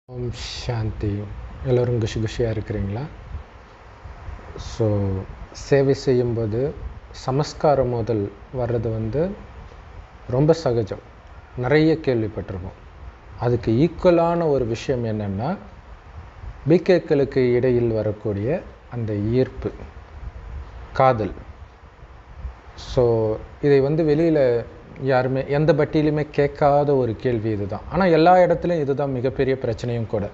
ஓம் சாந்தி எல்லோரும் குஷி குஷியாக இருக்கிறீங்களா ஸோ சேவை செய்யும்போது சமஸ்கார முதல் வர்றது வந்து ரொம்ப சகஜம் நிறைய கேள்விப்பட்டிருக்கோம் அதுக்கு ஈக்குவலான ஒரு விஷயம் என்னென்னா பிகேக்களுக்கு இடையில் வரக்கூடிய அந்த ஈர்ப்பு காதல் ஸோ இதை வந்து வெளியில் யாருமே எந்த பட்டியலுமே கேட்காத ஒரு கேள்வி இதுதான் ஆனால் எல்லா இடத்துலையும் இதுதான் மிகப்பெரிய பிரச்சனையும் கூட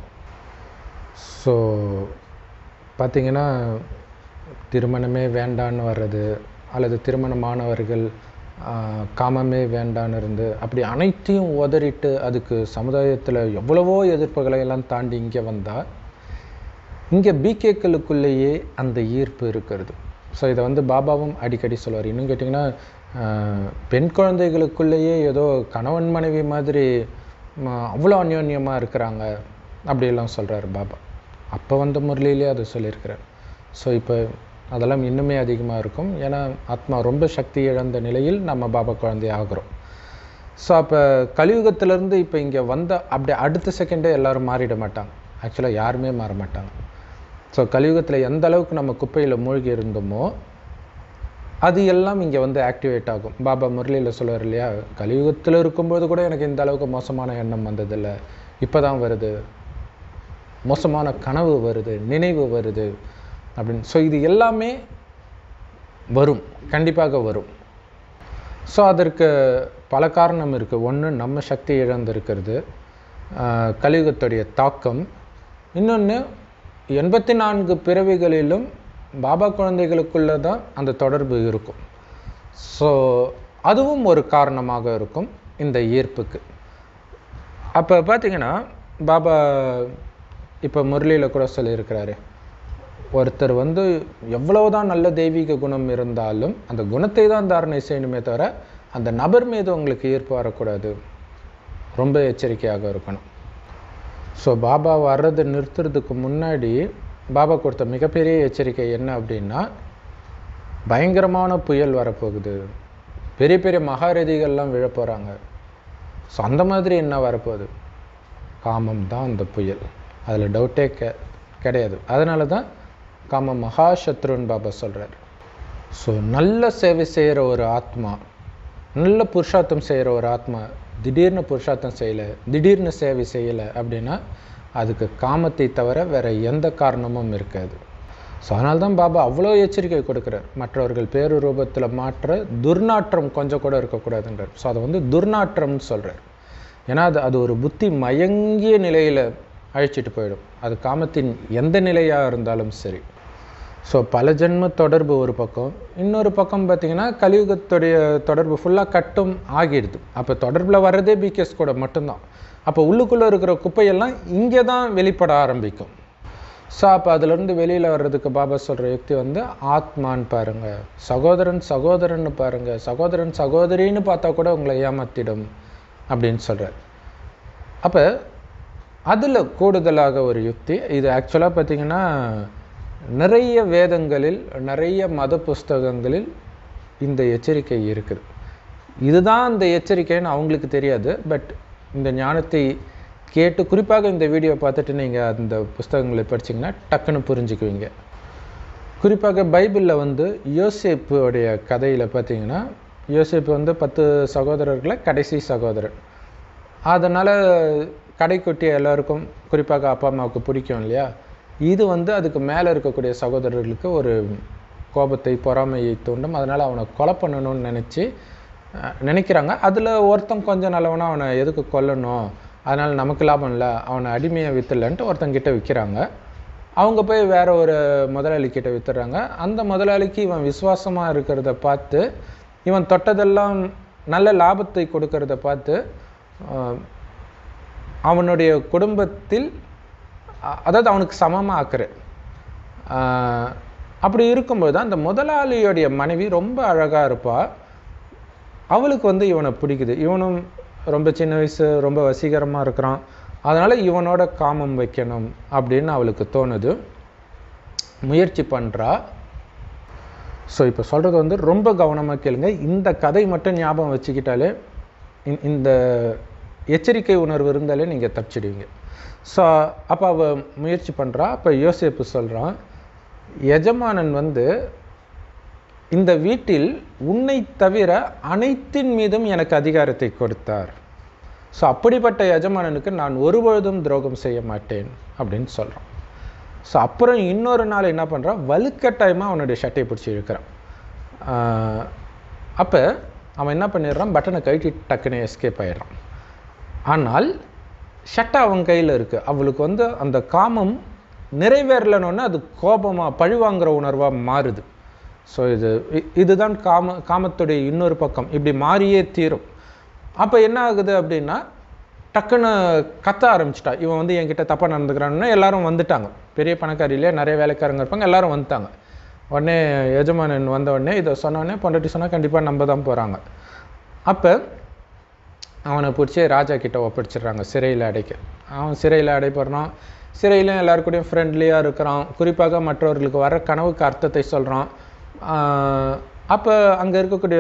ஸோ பார்த்திங்கன்னா திருமணமே வேண்டான்னு வர்றது அல்லது திருமணமானவர்கள் காமமே வேண்டான்னு இருந்து அப்படி அனைத்தையும் உதறிட்டு அதுக்கு சமுதாயத்தில் எவ்வளவோ எதிர்ப்புகளை எல்லாம் தாண்டி இங்கே வந்தால் இங்கே பிகேக்களுக்குள்ளேயே அந்த ஈர்ப்பு இருக்கிறது ஸோ இதை வந்து பாபாவும் அடிக்கடி சொல்லுவார் இன்னும் கேட்டிங்கன்னா பெண் குழந்தைகளுக்குள்ளேயே ஏதோ கணவன் மனைவி மாதிரி அவ்வளோ அந்யோன்யமாக இருக்கிறாங்க அப்படியெல்லாம் சொல்கிறார் பாபா அப்போ வந்த முரளியிலே அதை சொல்லியிருக்கிறார் ஸோ இப்போ அதெல்லாம் இன்னுமே அதிகமாக இருக்கும் ஏன்னா ஆத்மா ரொம்ப சக்தி இழந்த நிலையில் நம்ம பாபா குழந்தை ஆகிறோம் ஸோ அப்போ கலியுகத்திலேருந்து இப்போ இங்கே வந்த அப்படி அடுத்த செகண்டே எல்லோரும் மாறிட மாட்டாங்க ஆக்சுவலாக யாருமே மாற மாட்டாங்க ஸோ கலியுகத்தில் எந்த அளவுக்கு நம்ம குப்பையில் மூழ்கி இருந்தோமோ அது எல்லாம் இங்கே வந்து ஆக்டிவேட் ஆகும் பாபா முரளியில் சொல்லுவார் இல்லையா கலியுகத்தில் இருக்கும்போது கூட எனக்கு இந்த அளவுக்கு மோசமான எண்ணம் வந்ததில்லை இப்போ தான் வருது மோசமான கனவு வருது நினைவு வருது அப்படின்னு ஸோ இது எல்லாமே வரும் கண்டிப்பாக வரும் ஸோ அதற்கு பல காரணம் இருக்குது ஒன்று நம்ம சக்தி இழந்திருக்கிறது கலியுகத்துடைய தாக்கம் இன்னொன்று எண்பத்தி நான்கு பிறவிகளிலும் பாபா குழந்தைகளுக்குள்ளே தான் அந்த தொடர்பு இருக்கும் ஸோ அதுவும் ஒரு காரணமாக இருக்கும் இந்த ஈர்ப்புக்கு அப்போ பார்த்திங்கன்னா பாபா இப்போ முரளியில் கூட சொல்லியிருக்கிறாரு ஒருத்தர் வந்து எவ்வளவுதான் நல்ல தெய்வீக குணம் இருந்தாலும் அந்த குணத்தை தான் தாரணை செய்யணுமே தவிர அந்த நபர் மீது உங்களுக்கு ஈர்ப்பு வரக்கூடாது ரொம்ப எச்சரிக்கையாக இருக்கணும் ஸோ பாபா வர்றதை நிறுத்துறதுக்கு முன்னாடி பாபா கொடுத்த மிகப்பெரிய எச்சரிக்கை என்ன அப்படின்னா பயங்கரமான புயல் வரப்போகுது பெரிய பெரிய மகாரதிகள்லாம் விழ போகிறாங்க ஸோ அந்த மாதிரி என்ன வரப்போகுது காமம் தான் அந்த புயல் அதில் டவுட்டே கெ கிடையாது அதனால தான் காமம் மகாசத்ருன்னு பாபா சொல்கிறார் ஸோ நல்ல சேவை செய்கிற ஒரு ஆத்மா நல்ல புருஷார்த்தம் செய்கிற ஒரு ஆத்மா திடீர்னு புருஷார்த்தம் செய்யலை திடீர்னு சேவை செய்யலை அப்படின்னா அதுக்கு காமத்தை தவிர வேறு எந்த காரணமும் இருக்காது ஸோ அதனால தான் பாபா அவ்வளோ எச்சரிக்கை கொடுக்குறார் மற்றவர்கள் பேரு ரூபத்தில் மாற்ற துர்நாற்றம் கொஞ்சம் கூட இருக்கக்கூடாதுன்றார் ஸோ அதை வந்து துர்நாற்றம்னு சொல்கிறார் ஏன்னா அது அது ஒரு புத்தி மயங்கிய நிலையில் அழிச்சிட்டு போயிடும் அது காமத்தின் எந்த நிலையாக இருந்தாலும் சரி ஸோ பல ஜென்ம தொடர்பு ஒரு பக்கம் இன்னொரு பக்கம் பார்த்திங்கன்னா கலியுகத்துடைய தொடர்பு ஃபுல்லாக கட்டும் ஆகிடுது அப்போ தொடர்பில் வர்றதே பிகேஸ் கூட மட்டும்தான் அப்போ உள்ளுக்குள்ளே இருக்கிற குப்பையெல்லாம் இங்கே தான் வெளிப்பட ஆரம்பிக்கும் ஸோ அப்போ அதுலேருந்து வெளியில் வர்றதுக்கு பாபா சொல்கிற யுக்தி வந்து ஆத்மான்னு பாருங்கள் சகோதரன் சகோதரன்னு பாருங்கள் சகோதரன் சகோதரின்னு பார்த்தா கூட உங்களை ஏமாத்திடும் அப்படின்னு சொல்கிறார் அப்போ அதில் கூடுதலாக ஒரு யுக்தி இது ஆக்சுவலாக பார்த்திங்கன்னா நிறைய வேதங்களில் நிறைய மத புஸ்தகங்களில் இந்த எச்சரிக்கை இருக்குது இதுதான் இந்த எச்சரிக்கைன்னு அவங்களுக்கு தெரியாது பட் இந்த ஞானத்தை கேட்டு குறிப்பாக இந்த வீடியோ பார்த்துட்டு நீங்கள் அந்த புஸ்தகங்களை படிச்சிங்கன்னா டக்குன்னு புரிஞ்சுக்குவீங்க குறிப்பாக பைபிளில் வந்து யோசேப்புடைய கதையில் பார்த்தீங்கன்னா யோசேப்பு வந்து பத்து சகோதரர்களை கடைசி சகோதரன் அதனால் கடைக்குட்டி எல்லாருக்கும் குறிப்பாக அப்பா அம்மாவுக்கு பிடிக்கும் இல்லையா இது வந்து அதுக்கு மேலே இருக்கக்கூடிய சகோதரர்களுக்கு ஒரு கோபத்தை பொறாமையை தூண்டும் அதனால் அவனை கொலை பண்ணணும்னு நினச்சி நினைக்கிறாங்க அதில் ஒருத்தன் கொஞ்சம் நல்லவனா அவனை எதுக்கு கொல்லணும் அதனால் நமக்கு லாபம் இல்லை அவனை அடிமையை விற்றுலன்ட்டு ஒருத்தங்கிட்ட விற்கிறாங்க அவங்க போய் வேற ஒரு முதலாளி கிட்ட விற்றுறாங்க அந்த முதலாளிக்கு இவன் விசுவாசமாக இருக்கிறத பார்த்து இவன் தொட்டதெல்லாம் நல்ல லாபத்தை கொடுக்கறத பார்த்து அவனுடைய குடும்பத்தில் அதாவது அவனுக்கு சமமாக ஆக்குற அப்படி இருக்கும்போது தான் அந்த முதலாளியோடைய மனைவி ரொம்ப அழகாக இருப்பாள் அவளுக்கு வந்து இவனை பிடிக்குது இவனும் ரொம்ப சின்ன வயசு ரொம்ப வசீகரமாக இருக்கிறான் அதனால் இவனோட காமம் வைக்கணும் அப்படின்னு அவளுக்கு தோணுது முயற்சி பண்ணுறா ஸோ இப்போ சொல்கிறது வந்து ரொம்ப கவனமாக கேளுங்க இந்த கதை மட்டும் ஞாபகம் வச்சுக்கிட்டாலே இந்த எச்சரிக்கை உணர்வு இருந்தாலே நீங்கள் தப்பிச்சிடுவீங்க ஸோ அப்போ அவ முயற்சி பண்ணுறா அப்போ யோசேப்பு சொல்கிறான் எஜமானன் வந்து இந்த வீட்டில் உன்னை தவிர அனைத்தின் மீதும் எனக்கு அதிகாரத்தை கொடுத்தார் ஸோ அப்படிப்பட்ட எஜமானனுக்கு நான் ஒருபொழுதும் துரோகம் செய்ய மாட்டேன் அப்படின்னு சொல்கிறான் ஸோ அப்புறம் இன்னொரு நாள் என்ன பண்ணுறான் வலுக்கட்டாயமாக அவனுடைய சட்டையை பிடிச்சி இழுக்கிறான் அப்போ அவன் என்ன பண்ணிடுறான் பட்டனை கழட்டி டக்குன்னு எஸ்கேப் ஆயிடுறான் ஆனால் ஷட்டை அவன் கையில் இருக்குது அவளுக்கு வந்து அந்த காமம் நிறைவேறலனோடனே அது கோபமாக பழிவாங்கிற உணர்வாக மாறுது ஸோ இது இ- இதுதான் காம காமத்துடைய இன்னொரு பக்கம் இப்படி மாறியே தீரும் அப்போ என்ன ஆகுது அப்படின்னா டக்குன்னு கத்த ஆரம்பிச்சிட்டா இவன் வந்து என்கிட்ட தப்பாக நடந்துக்கிறான்னு எல்லாரும் வந்துட்டாங்க பெரிய பணக்காரியிலே நிறைய வேலைக்காரங்க இருப்பாங்க எல்லாரும் வந்துட்டாங்க உடனே எஜமானன் வந்த உடனே இதை சொன்ன உடனே பொண்டாட்டி சொன்னால் கண்டிப்பாக நம்ப தான் போகிறாங்க அப்போ அவனை பிடிச்சி ராஜா கிட்ட ஒப்படைச்சிடுறாங்க சிறையில் அடைக்க அவன் சிறையில் அடைப்படுறான் சிறையிலையும் எல்லாருக்கூடயும் ஃப்ரெண்ட்லியாக இருக்கிறான் குறிப்பாக மற்றவர்களுக்கு வர கனவுக்கு அர்த்தத்தை சொல்கிறான் அப்போ அங்கே இருக்கக்கூடிய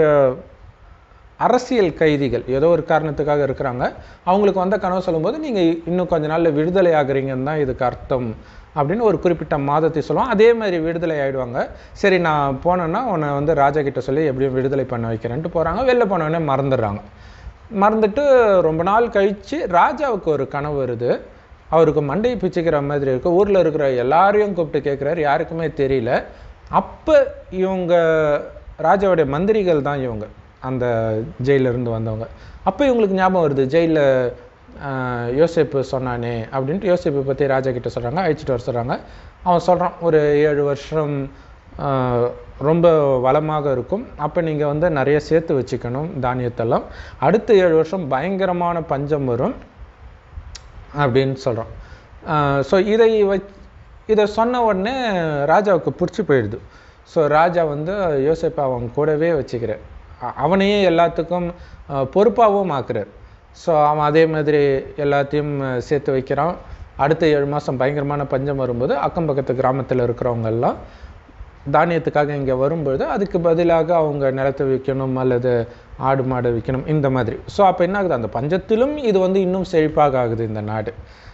அரசியல் கைதிகள் ஏதோ ஒரு காரணத்துக்காக இருக்கிறாங்க அவங்களுக்கு வந்த கனவு சொல்லும்போது நீங்கள் இன்னும் கொஞ்ச நாளில் விடுதலை ஆகுறீங்கன்னு தான் இதுக்கு அர்த்தம் அப்படின்னு ஒரு குறிப்பிட்ட மாதத்தை சொல்லுவோம் அதே மாதிரி விடுதலை ஆயிடுவாங்க சரி நான் போனேன்னா உன்னை வந்து ராஜா கிட்ட சொல்லி எப்படியும் விடுதலை பண்ண வைக்கிறேன்ட்டு போகிறாங்க வெளில போனோடனே மறந்துடுறாங்க மறந்துட்டு ரொம்ப நாள் கழித்து ராஜாவுக்கு ஒரு கனவு வருது அவருக்கு மண்டையை பிச்சுக்கிற மாதிரி இருக்கு ஊரில் இருக்கிற எல்லாரையும் கூப்பிட்டு கேட்குறாரு யாருக்குமே தெரியல அப்போ இவங்க ராஜாவுடைய மந்திரிகள் தான் இவங்க அந்த ஜெயில்ல இருந்து வந்தவங்க அப்போ இவங்களுக்கு ஞாபகம் வருது ஜெயிலில் யோசேப்பு சொன்னானே அப்படின்ட்டு யோசேப்பை பற்றி ராஜா கிட்ட சொல்கிறாங்க அழைச்சிட்டு வர சொல்கிறாங்க அவன் சொல்கிறான் ஒரு ஏழு வருஷம் ஆஹ், ரொம்ப வளமாக இருக்கும் அப்போ நீங்கள் வந்து நிறைய சேர்த்து வச்சுக்கணும் தானியத்தெல்லாம் அடுத்த ஏழு வருஷம் பயங்கரமான பஞ்சம் வரும் அப்படின்னு சொல்கிறோம் ஸோ இதை வச் இதை சொன்ன உடனே ராஜாவுக்கு பிடிச்சி போயிடுது ஸோ ராஜா வந்து யோசேப்பை அவன் கூடவே வச்சுக்கிறார் அ- அவனையே எல்லாத்துக்கும் அஹ், பொறுப்பாகவும் ஆக்குறார் ஸோ அவன் அதே மாதிரி எல்லாத்தையும் அஹ், சேர்த்து வைக்கிறான் அடுத்த ஏழு மாதம் பயங்கரமான பஞ்சம் வரும்போது அக்கம் பக்கத்து கிராமத்தில் இருக்கிறவங்க எல்லாம் தானியத்துக்காக இங்கே வரும்பொழுது அதுக்கு பதிலாக அவங்க நிலத்தை விற்கணும் அல்லது ஆடு மாடு விற்கணும் இந்த மாதிரி ஸோ அப்போ என்ன ஆகுது அந்த பஞ்சத்திலும் இது வந்து இன்னும் செழிப்பாக ஆகுது இந்த நாடு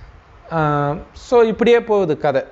ஸோ இப்படியே போகுது கதை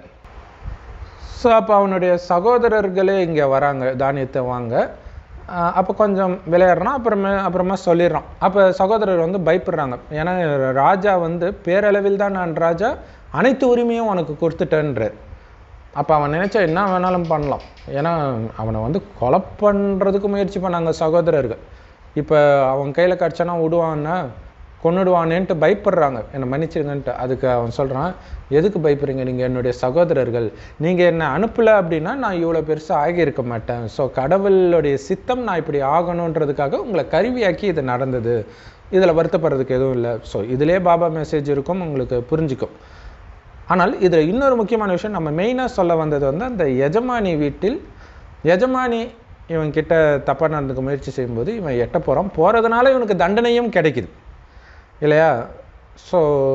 ஸோ அப்போ அவனுடைய சகோதரர்களே இங்கே வராங்க தானியத்தை வாங்க அப்போ கொஞ்சம் விளையாடுறான் அப்புறமே அப்புறமா சொல்லிடுறான் அப்போ சகோதரர் வந்து பயப்படுறாங்க ஏன்னா ராஜா வந்து பேரளவில் தான் நான் ராஜா அனைத்து உரிமையும் உனக்கு கொடுத்துட்டேன்றார் அப்போ அவன் நினைச்சா என்ன வேணாலும் பண்ணலாம் ஏன்னா அவனை வந்து கொலை பண்ணுறதுக்கு முயற்சி பண்ணாங்க சகோதரர்கள் இப்போ அவன் கையில் கிடச்சானா விடுவான்னா கொன்னுடுவானேன்ட்டு பயப்படுறாங்க என்னை மன்னிச்சிருங்கன்ட்டு அதுக்கு அவன் சொல்கிறான் எதுக்கு பயப்படுறீங்க நீங்கள் என்னுடைய சகோதரர்கள் நீங்கள் என்னை அனுப்பலை அப்படின்னா நான் இவ்வளோ பெருசாக ஆகியிருக்க மாட்டேன் ஸோ கடவுளுடைய சித்தம் நான் இப்படி ஆகணுன்றதுக்காக உங்களை கருவியாக்கி இது நடந்தது இதில் வருத்தப்படுறதுக்கு எதுவும் இல்லை ஸோ இதிலே பாபா மெசேஜ் இருக்கும் உங்களுக்கு புரிஞ்சுக்கும் ஆனால் இதில் இன்னொரு முக்கியமான விஷயம் நம்ம மெயினாக சொல்ல வந்தது வந்து அந்த எஜமானி வீட்டில் எஜமானி இவன் கிட்ட தப்பாக நடந்துக்க முயற்சி செய்யும்போது இவன் எட்ட போகிறான் போகிறதுனால இவனுக்கு தண்டனையும் கிடைக்குது இல்லையா ஸோ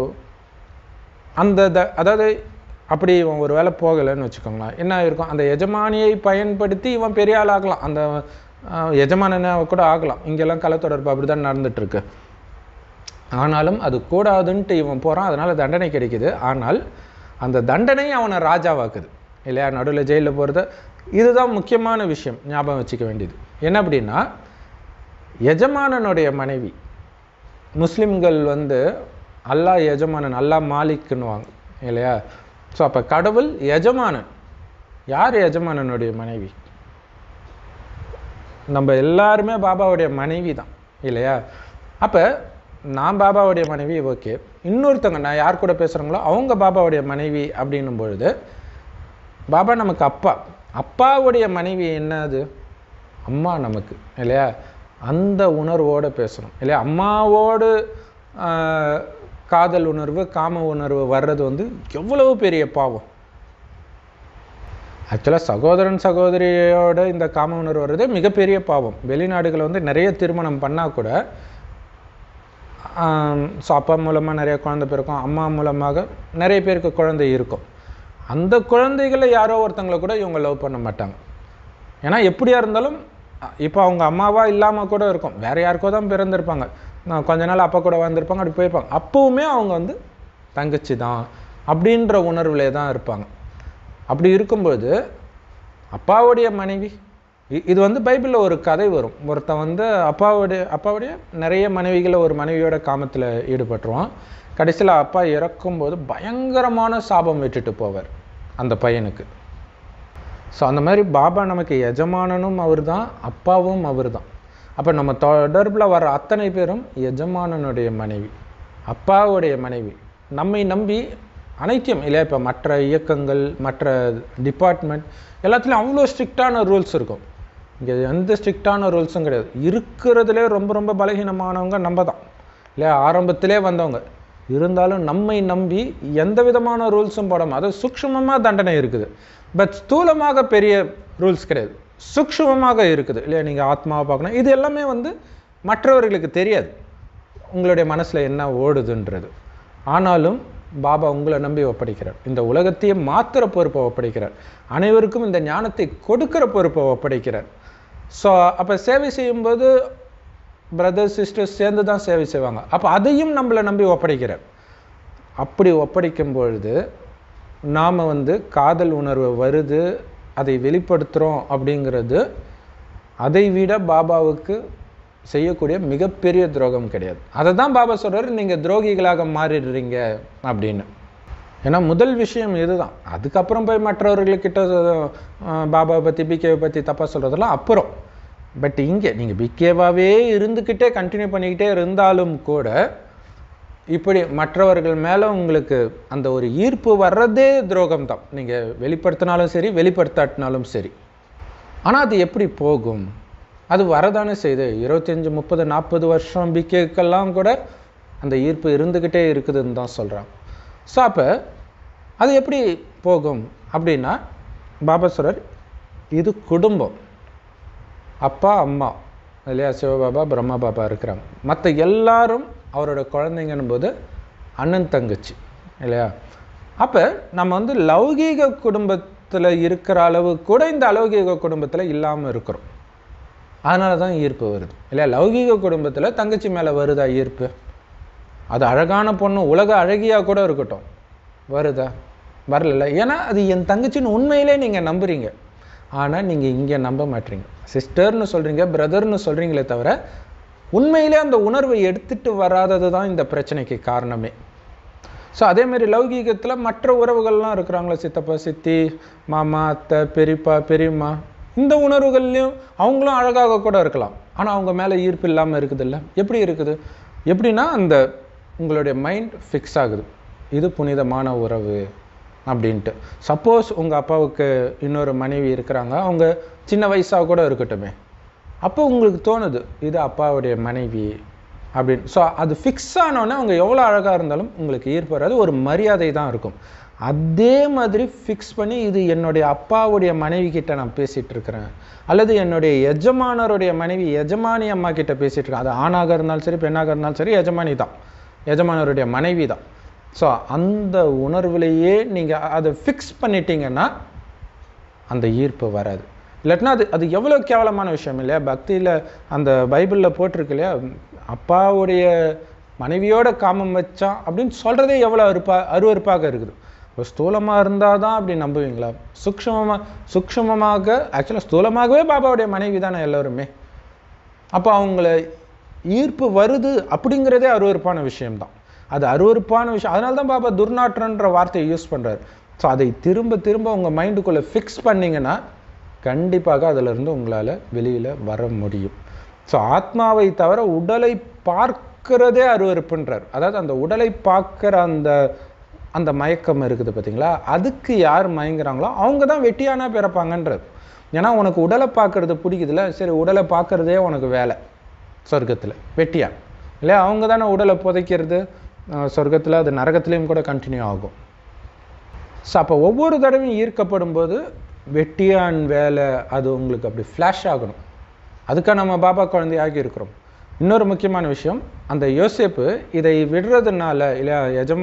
அந்த த அதாவது அப்படி இவன் ஒரு வேளை போகலைன்னு வச்சுக்கோங்களேன் என்ன ஆயிருக்கும் அந்த எஜமானியை பயன்படுத்தி இவன் பெரிய ஆள் ஆகலாம் அந்த ஆஹ், எஜமானனை கூட ஆகலாம் இங்கெல்லாம் கலத்தொடர்பு அப்படி தான் நடந்துட்டுருக்கு ஆனாலும் அது கூடாதுன்ட்டு இவன் போகிறான் அதனால தண்டனை கிடைக்குது ஆனால் அந்த தண்டனை அவனை ராஜாவாக்குது இல்லையா நடுவில் ஜெயிலில் போகிறது இதுதான் முக்கியமான விஷயம் ஞாபகம் வச்சுக்க வேண்டியது என்ன அப்படின்னா எஜமானனுடைய மனைவி முஸ்லிம்கள் வந்து அல்லாஹ் எஜமானன் அல்லாஹ் மாலிக்குன்னுவாங்க இல்லையா ஸோ அப்போ கடவுள் எஜமானன் யார் எஜமானனுடைய மனைவி நம்ம எல்லாருமே பாபாவுடைய மனைவி தான் இல்லையா அப்போ நான் பாபாவுடைய மனைவி ஓகே இன்னொருத்தவங்க நான் யார் கூட பேசுகிறாங்களோ அவங்க பாபாவுடைய மனைவி அப்படின்னும் பொழுது பாபா நமக்கு அப்பா அப்பாவுடைய மனைவி என்னது அம்மா நமக்கு இல்லையா அந்த உணர்வோடு பேசணும் இல்லையா அம்மாவோடு ஆஹ், காதல் உணர்வு காம உணர்வு வர்றது வந்து எவ்வளவு பெரிய பாவம் ஆக்சுவலாக சகோதரன் சகோதரியோட இந்த காம உணர்வு வர்றதே மிகப்பெரிய பாவம் வெளிநாடுகளில் வந்து நிறைய திருமணம் பண்ணால் கூட ஸோ அப்பா மூலமாக நிறைய குழந்தை பிறக்கும் அம்மா மூலமாக நிறைய பேருக்கு குழந்தை இருக்கும் அந்த குழந்தைகளை யாரோ ஒருத்தங்களை கூட இவங்க லவ் பண்ண மாட்டாங்க ஏன்னா எப்படியா இருந்தாலும் இப்போ அவங்க அம்மாவா இல்லாமல் கூட இருக்கும் வேற யாருக்கோ தான் பிறந்திருப்பாங்க நான் கொஞ்ச நாள் அப்பா கூட வந்திருப்பாங்க அப்படி போயிருப்பாங்க அப்போவுமே அவங்க வந்து தங்கச்சி தான் அப்படின்ற உணர்விலே தான் இருப்பாங்க அப்படி இருக்கும்போது அப்பாவுடைய மனைவி இ- இது வந்து பைபிளில் ஒரு கதை வரும் ஒருத்தன் வந்து அப்பாவுடைய அப்பாவுடைய நிறைய மனைவிகளை ஒரு மனைவியோட காமத்தில் ஈடுபட்டுருவான் கடைசியில் அப்பா இறக்கும்போது பயங்கரமான சாபம் விட்டுட்டு போவார் அந்த பையனுக்கு ஸோ அந்த மாதிரி பாபா நமக்கு எஜமானனும் அவர் தான் அப்பாவும் அவர் தான் அப்போ நம்ம தொடர்பில் வர அத்தனை பேரும் எஜமானனுடைய மனைவி அப்பாவுடைய மனைவி நம்மை நம்பி அனைத்தையும் இல்லையா இப்போ மற்ற இயக்கங்கள் மற்ற டிபார்ட்மெண்ட் எல்லாத்துலேயும் அவ்வளோ ஸ்ட்ரிக்டான ரூல்ஸ் இருக்கும் இங்கே எந்த ஸ்ட்ரிக்டான ரூல்ஸும் கிடையாது இருக்கிறதுலே ரொம்ப ரொம்ப பலகீனமானவங்க நம்ம தான் இல்லையா ஆரம்பத்திலே வந்தவங்க இருந்தாலும் நம்மை நம்பி எந்த விதமான ரூல்ஸும் போடாமல் அது சூக்ஷ்மமாக தண்டனை இருக்குது பட் ஸ்தூலமாக பெரிய ரூல்ஸ் கிடையாது சூக்ஷ்மமாக இருக்குது இல்லையா நீங்கள் ஆத்மாவை பார்க்கணும் இது எல்லாமே வந்து மற்றவர்களுக்கு தெரியாது உங்களுடைய மனசில் என்ன ஓடுதுன்றது ஆனாலும் பாபா உங்களை நம்பி ஒப்படைக்கிறார் இந்த உலகத்தையே மாத்துற பொறுப்பை ஒப்படைக்கிறார் அனைவருக்கும் இந்த ஞானத்தை கொடுக்கிற பொறுப்பை ஒப்படைக்கிறார் ஸோ அப்போ சேவை செய்யும்போது பிரதர்ஸ் சிஸ்டர்ஸ் சேர்ந்து தான் சேவை செய்வாங்க அப்போ அதையும் நம்மளை நம்பி ஒப்படைக்கிறார் அப்படி ஒப்படைக்கும் பொழுது நாம் வந்து காதல் உணர்வு வருது அதை வெளிப்படுத்துகிறோம் அப்படிங்கிறது அதை விட பாபாவுக்கு செய்யக்கூடிய மிகப்பெரிய துரோகம் கிடையாது அதை தான் பாபா சொல்றாரு நீங்கள் துரோகிகளாக மாறிடுறீங்க அப்படின்னு ஏன்னா முதல் விஷயம் இதுதான் அதுக்கப்புறம் போய் மற்றவர்கள்கிட்ட அஹ், பாபாவை பற்றி பிகேவை பற்றி தப்பாக சொல்கிறதெல்லாம் அப்புறம் பட் இங்கே நீங்கள் பிகேவாகவே இருந்துக்கிட்டே கண்டினியூ பண்ணிக்கிட்டே இருந்தாலும் கூட இப்படி மற்றவர்கள் மேலே உங்களுக்கு அந்த ஒரு ஈர்ப்பு வர்றதே துரோகம் தான் நீங்கள் வெளிப்படுத்தினாலும் சரி வெளிப்படுத்தாட்டினாலும் சரி ஆனால் அது எப்படி போகும் அது வரதானே செய்யுது இருபத்தஞ்சி முப்பது நாற்பது வருஷம் பிகேக்கெல்லாம் கூட அந்த ஈர்ப்பு இருந்துக்கிட்டே இருக்குதுன்னு தான் சொல்கிறாங்க ஸோ அப்போ அது எப்படி போகும் அப்படின்னா பாபா சொல்றார் இது குடும்பம் அப்பா அம்மா இல்லையா சிவபாபா பிரம்மா பாபா இருக்கிறாங்க மற்ற எல்லாரும் அவரோட குழந்தைங்கன்னும் போது அண்ணன் தங்கச்சி இல்லையா அப்போ நம்ம வந்து லௌகீக குடும்பத்தில் இருக்கிற அளவு கூட இந்த அலௌகீக குடும்பத்தில் இல்லாமல் இருக்கிறோம் அதனால தான் ஈர்ப்பு வருது இல்லையா லௌகீக குடும்பத்தில் தங்கச்சி மேலே வருதா ஈர்ப்பு அது அழகான பொண்ணு உலக அழகியா கூட இருக்கட்டும் வருதா வரல ஏன்னா அது என் தங்கச்சின்னு உண்மையிலே நீங்கள் நம்புறீங்க ஆனால் நீங்கள் இங்கே நம்ப மாட்டீங்க சிஸ்டர்னு சொல்கிறீங்க பிரதர்னு சொல்கிறீங்களே தவிர உண்மையிலே அந்த உணர்வை எடுத்துட்டு வராதது தான் இந்த பிரச்சனைக்கு காரணமே ஸோ அதே மாதிரி லௌகீகத்தில் மற்ற உறவுகள்லாம் இருக்கிறாங்களே சித்தப்பா சித்தி மாமா அத்தை பெரியப்பா பெரியம்மா இந்த உணர்வுகள்லையும் அவங்களும் அழகாக கூட இருக்கலாம் ஆனால் அவங்க மேலே ஈர்ப்பு இல்லாமல் இருக்குதுல்ல எப்படி இருக்குது எப்படின்னா அந்த உங்களுடைய மைண்ட் ஃபிக்ஸ் ஆகுது இது புனிதமான உறவு அப்படின்ட்டு சப்போஸ் உங்கள் அப்பாவுக்கு இன்னொரு மனைவி இருக்கிறாங்க அவங்க சின்ன வயசாக கூட இருக்கட்டுமே அப்போ உங்களுக்கு தோணுது இது அப்பாவுடைய மனைவி அப்படின்னு ஸோ அது ஃபிக்ஸ் ஆனோடனே அவங்க எவ்வளோ அழகாக இருந்தாலும் உங்களுக்கு ஈர்ப்பு வராது ஒரு மரியாதை தான் இருக்கும் அதே மாதிரி ஃபிக்ஸ் பண்ணி இது என்னுடைய அப்பாவுடைய மனைவி கிட்ட நான் பேசிட்டு இருக்கிறேன் அல்லது என்னுடைய எஜமானருடைய மனைவி எஜமானி அம்மா கிட்ட பேசிட்டு இருக்கேன் அது ஆணாக இருந்தாலும் சரி பெண்ணாக இருந்தாலும் சரி எஜமானி தான் எஜமானருடைய மனைவி தான் ஸோ அந்த உணர்வுலேயே நீங்கள் அதை ஃபிக்ஸ் பண்ணிட்டீங்கன்னா அந்த ஈர்ப்பு வராது இல்லாட்டினா அது அது எவ்வளோ கேவலமான விஷயம் இல்லையா பக்தியில் அந்த பைபிளில் போட்டிருக்கு இல்லையா அப்பாவுடைய மனைவியோட காமம் வச்சான் அப்படின்னு சொல்கிறதே எவ்வளோ அருப்பா அருவருப்பாக இருக்குது இப்போ ஸ்தூலமாக இருந்தால் தான் அப்படி நம்புவீங்களா சூக்ஷ்மமாக சூக்ஷ்மமாக ஆக்சுவலாக ஸ்தூலமாகவே பாபாவுடைய மனைவி தானே எல்லோருமே அப்போ அவங்கள ஈர்ப்பு வருது அப்படிங்கிறதே அருவருப்பான விஷயம்தான் அது அருவருப்பான விஷயம் அதனால தான் பாபா துர்நாற்றன்ற வார்த்தையை யூஸ் பண்ணுறாரு ஸோ அதை திரும்ப திரும்ப உங்கள் மைண்டுக்குள்ளே ஃபிக்ஸ் பண்ணீங்கன்னா கண்டிப்பாக அதிலிருந்து உங்களால் வெளியில் வர முடியும் ஸோ ஆத்மாவை தவிர உடலை பார்க்கிறதே அருவருப்புன்றார் அதாவது அந்த உடலை பார்க்குற அந்த அந்த மயக்கம் இருக்குது பார்த்தீங்களா அதுக்கு யார் மயங்குறாங்களோ அவங்க தான் வெட்டியானா பிறப்பாங்கன்றது ஏன்னா உனக்கு உடலை பார்க்கறது பிடிக்குதுல்ல சரி உடலை பார்க்கறதே உனக்கு வேலை சொர்க்கத்தில் வெட்டியான் இல்லையா அவங்க தானே உடலை புதைக்கிறது சொர்க்கத்தில் அது நரகத்துலேயும் கூட கண்டினியூ ஆகும் ஸோ அப்போ ஒவ்வொரு தடவையும் ஈர்க்கப்படும் போது வெட்டியான் வேலை அது உங்களுக்கு அப்படி ஃப்ளாஷ் ஆகணும் அதுக்காக நம்ம பாபா குழந்தை ஆகி இருக்கிறோம் இன்னொரு முக்கியமான விஷயம் அந்த யோசேப்பு இதை விடுறதுனால இல்லையா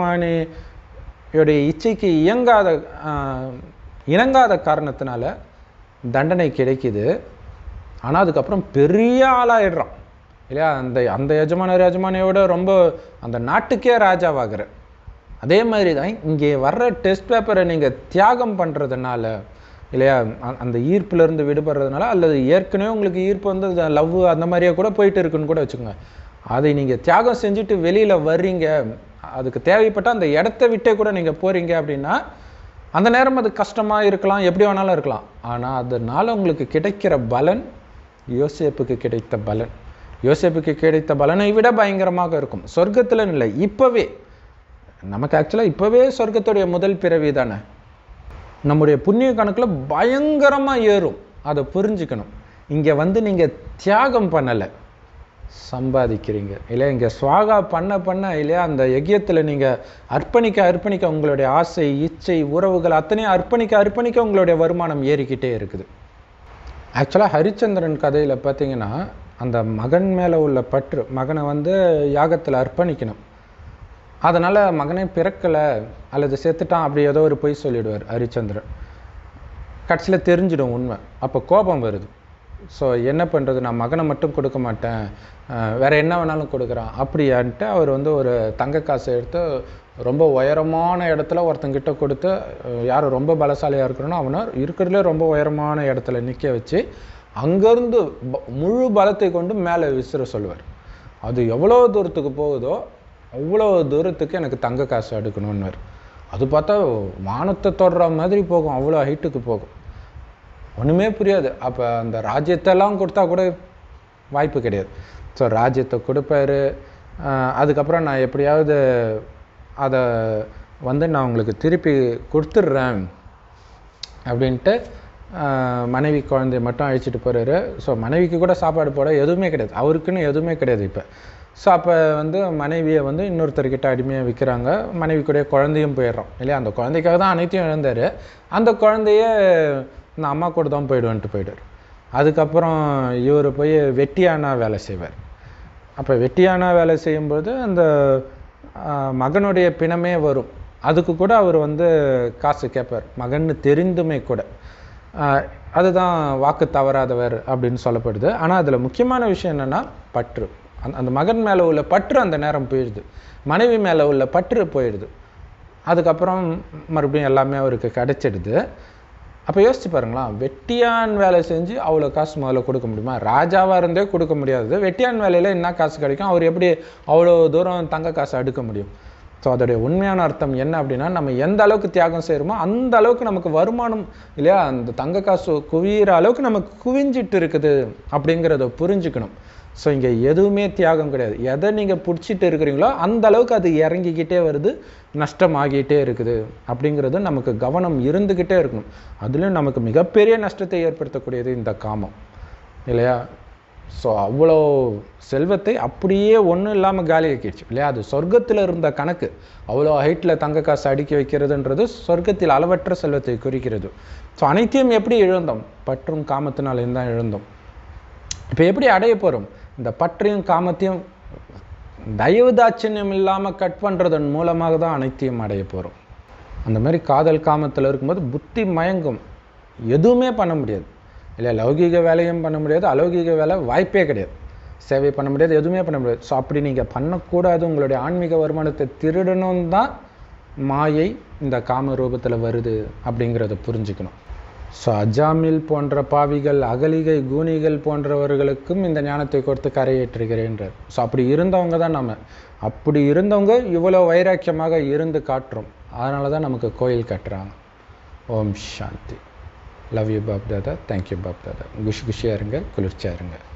எஜமானியுடைய இச்சைக்கு இயங்காத ஆஹ், இணங்காத காரணத்தினால தண்டனை கிடைக்குது ஆனால் அதுக்கப்புறம் பெரிய ஆளாயிடுறான் இல்லையா அந்த அந்த எஜமான எஜமானியோட ரொம்ப அந்த நாட்டுக்கே ராஜாவாகிற அதே மாதிரி தான் இங்கே வர்ற டெஸ்ட் பேப்பரை நீங்கள் தியாகம் பண்ணுறதுனால இல்லையா அ- அந்த ஈர்ப்புலேருந்து விடுபடுறதுனால அல்லது ஏற்கனவே உங்களுக்கு ஈர்ப்பு வந்து லவ் அந்த மாதிரியே கூட போயிட்டு இருக்குன்னு கூட வச்சுக்கோங்க அதை நீங்கள் தியாகம் செஞ்சுட்டு வெளியில் வர்றீங்க அதுக்கு தேவைப்பட்ட அந்த இடத்த விட்டே கூட நீங்கள் போகிறீங்க அப்படின்னா அந்த நேரம் அது கஷ்டமாக இருக்கலாம் எப்படி வேணாலும் இருக்கலாம் ஆனால் அதனால் உங்களுக்கு கிடைக்கிற பலன் யோசேப்புக்கு கிடைத்த பலன் யோசேப்புக்கு கிடைத்த பலனை விட பயங்கரமாக இருக்கும் சொர்க்கத்தில் இல்லை இப்போவே நமக்கு ஆக்சுவலாக இப்போவே சொர்க்கத்துடைய முதல் பிறவி தானே நம்முடைய புண்ணிய கணக்கில் பயங்கரமாக ஏறும் அதை புரிஞ்சுக்கணும் இங்கே வந்து நீங்கள் தியாகம் பண்ணலை சம்பாதிக்கிறீங்க இல்லையா இங்கே ஸ்வாகா பண்ண பண்ண இல்லையா அந்த யஜ்யத்தில் நீங்கள் அர்ப்பணிக்க அர்ப்பணிக்க உங்களுடைய ஆசை இச்சை உறவுகள் அத்தனையும் அர்ப்பணிக்க அர்ப்பணிக்க உங்களுடைய வருமானம் ஏறிக்கிட்டே இருக்குது ஆக்சுவலாக ஹரிச்சந்திரன் கதையில் பார்த்தீங்கன்னா அந்த மகன் மேலே உள்ள பற்று மகனை வந்து யாகத்தில் அர்ப்பணிக்கணும் அதனால் மகனே பிறக்கலை அல்லது செத்துட்டான் அப்படி ஏதோ ஒரு பொய் சொல்லிடுவார் ஹரிச்சந்திரன் கடைசியில் தெரிஞ்சிடும் உண்மை அப்போ கோபம் வருது ஸோ என்ன பண்ணுறது நான் மகனை மட்டும் கொடுக்க மாட்டேன் அஹ் வேற என்ன வேணாலும் கொடுக்குறான் அப்படியான்ட்டு அவர் வந்து ஒரு தங்க காசை எடுத்து ரொம்ப உயரமான இடத்துல ஒருத்தங்கிட்ட கொடுத்து அஹ் யார் ரொம்ப பலசாலியாக இருக்கிறனோ அவனை இருக்கிறதுலே ரொம்ப உயரமான இடத்துல நிற்க வச்சு அங்கேருந்து ப- முழு பலத்தை கொண்டு மேலே விசிற சொல்லுவார் அது எவ்வளோ தூரத்துக்கு போகுதோ அவ்வளோ தூரத்துக்கு எனக்கு தங்க காசு எடுக்கணும்னுவார் அது பார்த்தா வானத்தை தொடுற மாதிரி போகும் அவ்வளோ ஹைட்டுக்கு போகும் ஒன்றுமே புரியாது அப்போ அந்த ராஜ்யத்தெல்லாம் கொடுத்தா கூட வாய்ப்பு கிடையாது ஸோ ராஜ்யத்தை கொடுப்பாரு ஆஹ் அதுக்கப்புறம் நான் எப்படியாவது அதை வந்து நான் உங்களுக்கு திருப்பி கொடுத்துட்றேன் அப்படின்ட்டு ஆஹ் மனைவி குழந்தைய மட்டும் அழைச்சிட்டு போகிறாரு ஸோ மனைவிக்கு கூட சாப்பாடு போட எதுவுமே கிடையாது அவருக்குன்னு எதுவுமே கிடையாது இப்போ ஸோ அப்போ வந்து மனைவியை வந்து இன்னொருத்தர்கிட்ட அடிமையாக விற்கிறாங்க மனைவி கூட குழந்தையும் போயிடுறோம் இல்லையா அந்த குழந்தைக்காக தான் அனைத்தையும் இழந்தார் அந்த குழந்தைய நான் அம்மா கூட தான் போயிடுவேன்ட்டு போயிடுவார் அதுக்கப்புறம் இவர் போய் வெட்டியானா வேலை செய்வார் அப்போ வெட்டியானா வேலை செய்யும்போது அந்த ஆஹ், மகனுடைய பிணமே வரும் அதுக்கு கூட அவர் வந்து காசு கேட்பார் மகன்னு தெரிந்துமே கூட ஆஹ், அதுதான் வாக்கு தவறாதவர் அப்படின்னு சொல்லப்படுது ஆனால் அதில் முக்கியமான விஷயம் என்னென்னா பற்று அந்த அந்த மகன் மேலே உள்ள பற்று அந்த நேரம் போயிடுது மனைவி மேலே உள்ள பற்று போயிடுது அதுக்கப்புறம் மறுபடியும் எல்லாமே அவருக்கு கிடைச்சிடுது அப்போ யோசிச்சு பாருங்களேன் வெட்டியான் வேலை செஞ்சு அவ்வளோ காசு முதல்ல கொடுக்க முடியுமா ராஜாவாக இருந்தே கொடுக்க முடியாது வெட்டியான் வேலையில் என்ன காசு கிடைக்கும் அவர் எப்படி அவ்வளோ தூரம் தங்க காசு அடுக்க முடியும் ஸோ அதோடைய உண்மையான அர்த்தம் என்ன அப்படின்னா நம்ம எந்த அளவுக்கு தியாகம் செய்கிறோமோ அந்த அளவுக்கு நமக்கு வருமானம் இல்லையா அந்த தங்க காசு குவியிற அளவுக்கு நமக்கு குவிஞ்சிட்டு இருக்குது அப்படிங்கிறத புரிஞ்சுக்கணும் ஸோ இங்கே எதுவுமே தியாகம் கிடையாது எதை நீங்கள் பிடிச்சிட்டு இருக்கிறீங்களோ அந்த அளவுக்கு அது இறங்கிக்கிட்டே வருது நஷ்டமாகிட்டே இருக்குது அப்படிங்கிறது நமக்கு கவனம் இருந்துக்கிட்டே இருக்கணும் அதுலேயும் நமக்கு மிகப்பெரிய நஷ்டத்தை ஏற்படுத்தக்கூடியது இந்த காமம் இல்லையா ஸோ அவ்வளோ செல்வத்தை அப்படியே ஒன்றும் இல்லாமல் காலியாக்கிடுச்சு இல்லையா அது சொர்க்கத்தில் இருந்த கணக்கு அவ்வளோ ஹைட்டில் தங்க காசு அடுக்கி வைக்கிறதுன்றது சொர்க்கத்தில் அளவற்ற செல்வத்தை குறிக்கிறது ஸோ அனைத்தையும் எப்படி இழந்தோம் பற்றும் காமத்தினாலையும் தான் இழந்தோம் இப்போ எப்படி அடைய போகிறோம் இந்த பற்றையும் காமத்தையும் தயவு தாட்சண்யம் இல்லாமல் கட் பண்ணுறதன் மூலமாக தான் அனைத்தையும் அடைய போகிறோம் அந்த மாதிரி காதல் காமத்தில் இருக்கும்போது புத்தி மயங்கும் எதுவுமே பண்ண முடியாது இல்லை லௌகீக வேலையும் பண்ண முடியாது அலௌகீக வேலை வாய்ப்பே கிடையாது சேவை பண்ண முடியாது எதுவுமே பண்ண முடியாது ஸோ அப்படி நீங்கள் பண்ணக்கூடாது உங்களுடைய ஆன்மீக வருமானத்தை திருடணும் தான் மாயை இந்த காம ரூபத்தில் வருது அப்படிங்கிறத புரிஞ்சுக்கணும் ஸோ அஜாமில் போன்ற பாவிகள் அகலிகை கூனிகள் போன்றவர்களுக்கும் இந்த ஞானத்தை கொடுத்து கரையேற்றுகிறேன்றார் ஸோ அப்படி இருந்தவங்க தான் நம்ம அப்படி இருந்தவங்க இவ்வளோ வைராக்கியமாக இருந்து காட்டுறோம் அதனால தான் நமக்கு கோயில் கட்டுறாங்க Om Shanti love you Bap Dada thank you Bap Dada குஷி குஷியாக இருங்க குளிர்ச்சியாக இருங்க